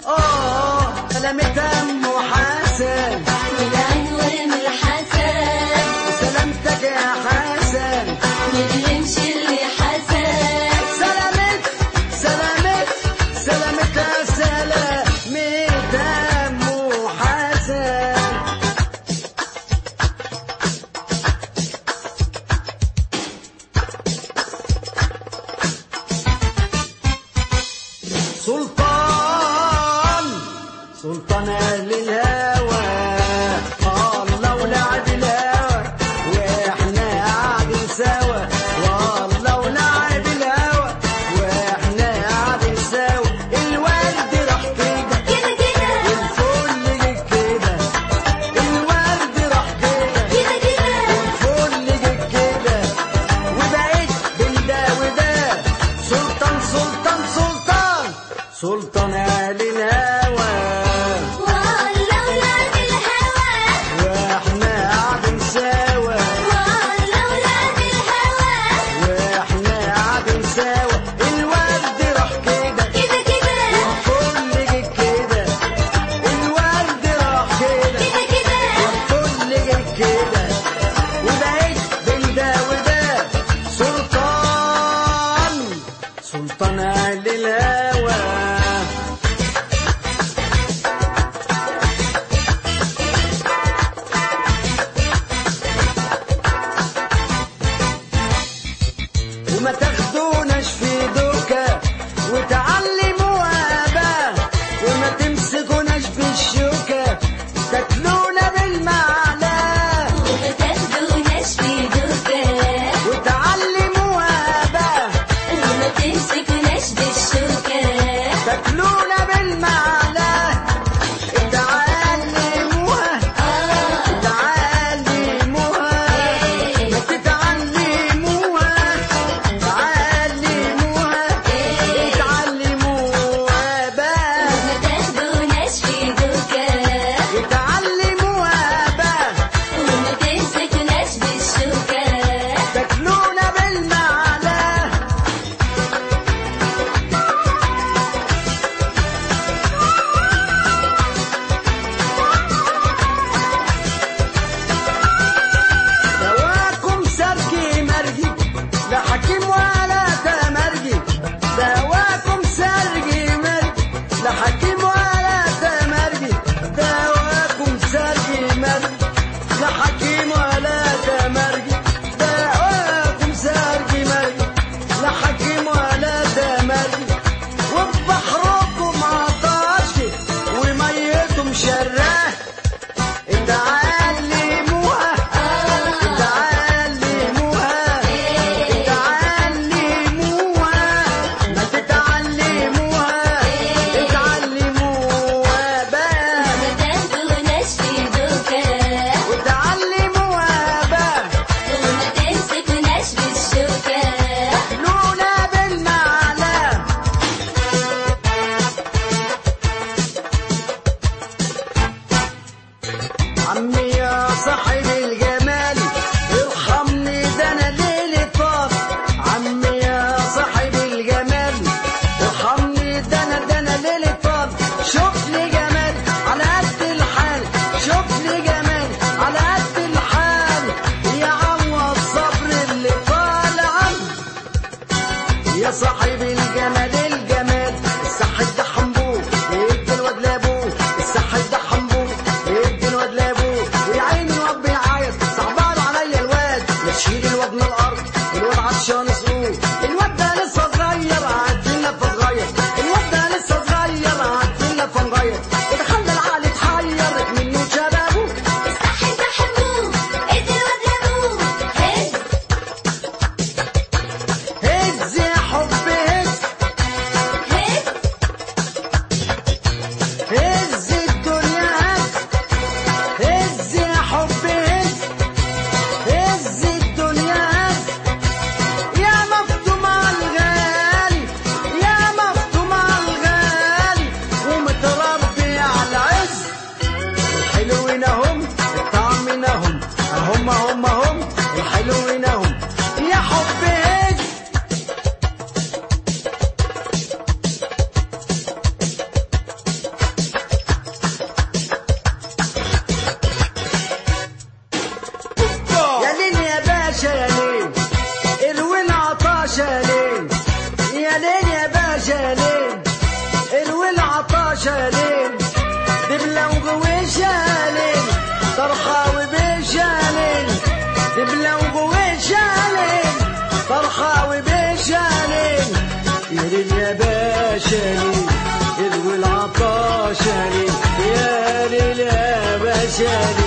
اه سلامة ام حسن والعنوان الحسن سلامتك يا حسن مليمش اللي حسن سلامت سلامت سلامت يا سلامة ام حسن سلطان سلطان اهل الهوى الله ولعب الهوى واحنا قاعدين سوا والله ولعب الهوى واحنا قاعدين سوا الورد راح كده كده كده والفل جه كده الورد راح كده كده كده والفل جه كده وبقيت بين ده وده سلطان سلطان سلطان سلطان اهل الهوى والله ولاد الهوى واحنا قاعدين سوا والله ولاد الهوى واحنا قاعدين سوا الورد راح كده كده كده والفل جه كده الورد راح كده كده كده والفل جه كده وبقيت بين ده وده سلطان سلطان اهل الهوى وما تاخدوناش في دوكا وتعلموا ابا وما تمسكوناش في الشوكة تاكلونا بالمعلقة وما تاخدوناش في دوكا وتعلموا ابا وما تمسكوناش بالشوكة تاكلونا بالمعلقة اتعلموها آه تعلموها ما تتعلموها تعلموها اتعلموها بقى وما تاخدوناش في دوكا اتعلموها بقى وما تمسكوناش بالشوكة تاكلونا بالمعلقة دواكم سرجي مرجي لا حكيم ولا تمرجي دواكم سرجي مرجي لا حكيم ولا تمرجي دواكم سرجي مرجي لا حكيم ولا تمرجي دواكم سرجي مرجي لا حكيم ولا تمرجي وبحركم عطاشي وميتهم شراه اتعلموها اتعلموها اتعلموها ما تتعلموها اتعلموها بقى وما تاخدوناش في دوكا وتعلموها بقى وما تمسكوناش بالشوكة لونا بالمعلقة عمي يا صاحب الجمال ارحمني ده انا ليلي طاف عمي يا صاحب الجمال ارحمني ده انا ده انا ليلي طاف شوف لي جمال على قد الحال شوف لي جمال على قد الحال يا عم الصبر اللي طالع يا صاحب الجمال الجمال الصح ده حنبوه ادي الواد لابوه الصح ده حنبوه ادي الواد لابوه ويا عيني الواد بيعيط صعبان عليا الواد لا تشيل الواد من الارض الواد عطشان سرور الواد ده لسه صغير عدلنا فصغير الواد ده لسه صغير عدلنا فنغير ودخلنا العقل اتحير منه شبابه الصح ده حبوه ادي الواد لابوه هز هز يا حب هز باشا ليل الول عطاشة ليل دبلة وقويشة ليل طرخة وبيشة ليل دبلة وقويشة ليل طرخة وبيشة ليل يا ليل يا باشا ليل الول عطاشة ليل يا ليل يا باشا ليل